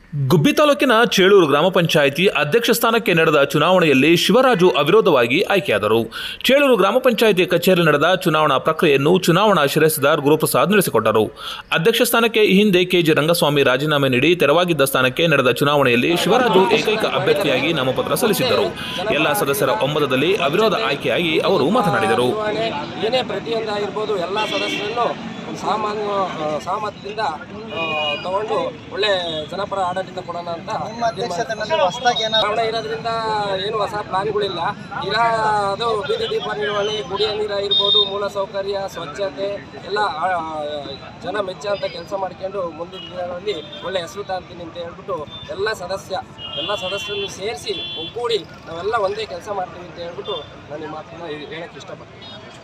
ಗುಬ್ಬಿ ತಾಲೂಕಿನ ಚೇಳೂರು ಗ್ರಾಮ ಪಂಚಾಯಿತಿ ಅಧ್ಯಕ್ಷ ಸ್ಥಾನಕ್ಕೆ ನಡೆದ ಚುನಾವಣೆಯಲ್ಲಿ ಶಿವರಾಜು ಅವಿರೋಧವಾಗಿ ಆಯ್ಕೆಯಾದರು ಚೇಳೂರು ಗ್ರಾಮ ಪಂಚಾಯಿತಿ ಕಚೇರಿ ನಡೆದ ಚುನಾವಣಾ ಪ್ರಕ್ರಿಯೆಯನ್ನು ಚುನಾವಣಾ ಶಿರಸ್ದಾರ್ ಗುರುಪ್ರಸಾದ್ ನಡೆಸಿಕೊಟ್ಟರು ಅಧ್ಯಕ್ಷ ಸ್ಥಾನಕ್ಕೆ ಈ ಹಿಂದೆ ಕೆಜಿ ರಂಗಸ್ವಾಮಿ ರಾಜೀನಾಮೆ ನೀಡಿ ತೆರವಾಗಿದ್ದ ಸ್ಥಾನಕ್ಕೆ ನಡೆದ ಚುನಾವಣೆಯಲ್ಲಿ ಶಿವರಾಜು ಏಕೈಕ ಅಭ್ಯರ್ಥಿಯಾಗಿ ನಾಮಪತ್ರ ಸಲ್ಲಿಸಿದ್ದರು ಎಲ್ಲ ಸದಸ್ಯರ ಒಮ್ಮತದಲ್ಲಿ ಅವಿರೋಧ ಆಯ್ಕೆಯಾಗಿ ಅವರು ಮಾತನಾಡಿದರು ಚುನಾವಣೆ ಏನೇ ಪ್ರತಿಯೊಂದು ಆಗಿರ್ಬೋದು ಎಲ್ಲ ಸದಸ್ಯರನ್ನು ಒಂದು ಸಾಮಾನ್ಯ ಆ, ಸಾಮರ್ಥ್ಯದಿಂದ ಆ, ತಗೊಂಡು ಒಳ್ಳೆ ಜನಪರ ಆಡಳಿತ ಕೊಡೋಣ ಅಂತ ಅಧ್ಯಕ್ಷತೆನಲ್ಲಿ ಹೊಸದಾಗಿ ಏನಾದ್ರು ಚುನಾವಣೆ ಇರೋದ್ರಿಂದ ಏನು ಹೊಸ ಪ್ಲಾನ್ಗಳಿಲ್ಲ ಇರೋ ಅದು ಬೀದಿ ದೀಪ ನಿರ್ವಹಣೆ ಕುಡಿಯೋ ನೀರು ಆಗಿರ್ಬೋದು ಮೂಲ ಸೌಕರ್ಯ ಸ್ವಚ್ಛತೆ ಎಲ್ಲ ಆ, ಜನ ಮೆಚ್ಚುವಂಥ ಕೆಲಸ ಮಾಡ್ಕೊಂಡು ಮುಂದಿನ ದಿನಗಳಲ್ಲಿ ಒಳ್ಳೆ ಹೆಸರು ತಾಂತೀನಿ ಅಂತ ಹೇಳ್ಬಿಟ್ಟು ಎಲ್ಲ ಸದಸ್ಯ ಎಲ್ಲ ಸದಸ್ಯರನ್ನು ಸೇರಿಸಿ ಒಗ್ಗೂಡಿ ನಾವೆಲ್ಲ ಒಂದೇ ಕೆಲಸ ಮಾಡ್ತೀವಿ ಅಂತ ಹೇಳ್ಬಿಟ್ಟು ನಾನು ಈ ಮಾತನ್ನ ಹೇಳಕ್ಕೆ ಇಷ್ಟಪಡ್ತೀನಿ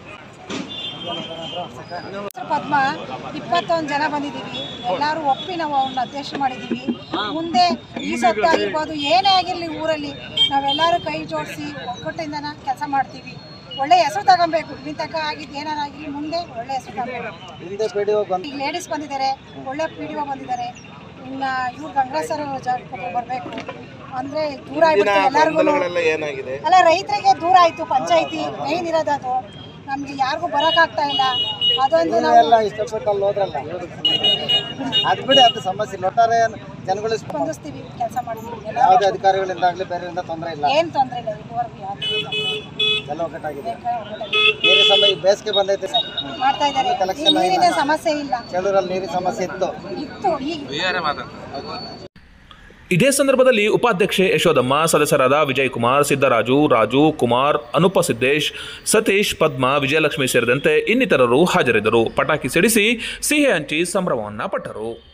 ಹೆಸರು ಪದ್ಮ ಇಪ್ಪತ್ತೊಂದು ಜನ ಬಂದಿದ್ದೀವಿ ಎಲ್ಲರೂ ಒಪ್ಪಿ ನಾವು ಅವ್ರನ್ನ ಅಧ್ಯಕ್ಷ ಮಾಡಿದ್ದೀವಿ ಮುಂದೆ ಈ ಸತ್ತು ಆಗಿರ್ಬೋದು ಏನೇ ಆಗಿರಲಿ ಊರಲ್ಲಿ ನಾವೆಲ್ಲರೂ ಕೈ ಜೋಡಿಸಿ ಒಗ್ಗಟ್ಟಿಂದನ ಕೆಲಸ ಮಾಡ್ತೀವಿ ಒಳ್ಳೆ ಹೆಸರು ತಗೊಬೇಕು ಇಲ್ಲಿ ತನಕ ಆಗಿದ್ದು ಏನಾರಾಗಿರಲಿ ಮುಂದೆ ಒಳ್ಳೆ ಹೆಸರು ತಗೋಬೇಕು ಹಿಂದೆ ಪಿ ಡಿ ಬಂದು ಈಗ ಲೇಡೀಸ್ ಬಂದಿದ್ದಾರೆ ಒಳ್ಳೆ ಪಿ ಡಿ ಒ ಬಂದಿದ್ದಾರೆ ಇನ್ನು ಇವ್ರು ಗಂಗಸರು ಬರಬೇಕು ಅಂದರೆ ದೂರ ಆಗ್ಬಿಟ್ಟು ಎಲ್ಲರಿಗೂ ಏನಾಗಿದೆ ಅಲ್ಲ ರೈತರಿಗೆ ದೂರ ಆಯಿತು ಪಂಚಾಯತಿ ಮೇಯ್ನ್ ಇರೋದು ಅದು ನಮಗೆ ಯಾರಿಗೂ ಬರೋಕ್ಕಾಗ್ತಾ ಇಲ್ಲ ಅದೊಂದು ನಾವು ಎಲ್ಲ ಇಷ್ಟಪಟ್ಟು ಅಲ್ಲಿ ಹೋದ್ರಲ್ಲ ಅದು ಬಿಡಿ ಅದು ಸಮಸ್ಯೆ ಇಲ್ಲ. ಒಟ್ಟಾರೆ ಜನಗಳು ಸ್ಪಂದಿಸ್ತೀವಿ ಕೆಲಸ ಮಾಡ್ತೀವಿ ಎಲ್ಲ ಯಾವುದೇ ಅಧಿಕಾರಿಗಳಿಂದ ಆಗಲಿ ಬೇರೆಯಿಂದ ತೊಂದರೆ ಇಲ್ಲ ಏನು ತೊಂದರೆ ಇಲ್ಲ ಇದುವರೆಗೂ ಯಾರಿಗೂ ಎಲ್ಲ ಒಗ್ಗಟ್ಟಾಗಿದೆ ಒಗ್ಗಟ್ಟಾಗಿ ನೀರಿನ ಸಮಯ ಈಗ ಬೇಸಿಗೆ ಬಂದೈತೆ ಮಾಡ್ತಾ ಇದ್ದಾರೆ Collection ಈಗ ನೀರಿನ ಸಮಸ್ಯೆ ಇಲ್ಲ ಚೇಳೂರಲ್ಲಿ ನೀರಿನ ಸಮಸ್ಯೆ ಇತ್ತು ಇತ್ತು ಈಗ ಇದೇ ಸಂದರ್ಭದಲ್ಲಿ ಉಪಾಧ್ಯಕ್ಷೆ ಯಶೋದಮ್ಮ ಸದಸ್ಯರಾದ ವಿಜಯ್ ಕುಮಾರ್ ಸಿದ್ದರಾಜು ರಾಜು ಕುಮಾರ್ ಅನುಪ ಸಿದ್ದೇಶ್ ಸತೀಶ್ ಪದ್ಮ ವಿಜಯಲಕ್ಷ್ಮಿ ಸೇರಿದಂತೆ ಇನ್ನಿತರರು ಹಾಜರಿದ್ದರು ಪಟಾಕಿ ಸಿಡಿಸಿ ಸಿಹಿ ಹಂಚಿ ಸಂಭ್ರಮವನ್ನ ಪಟ್ಟರು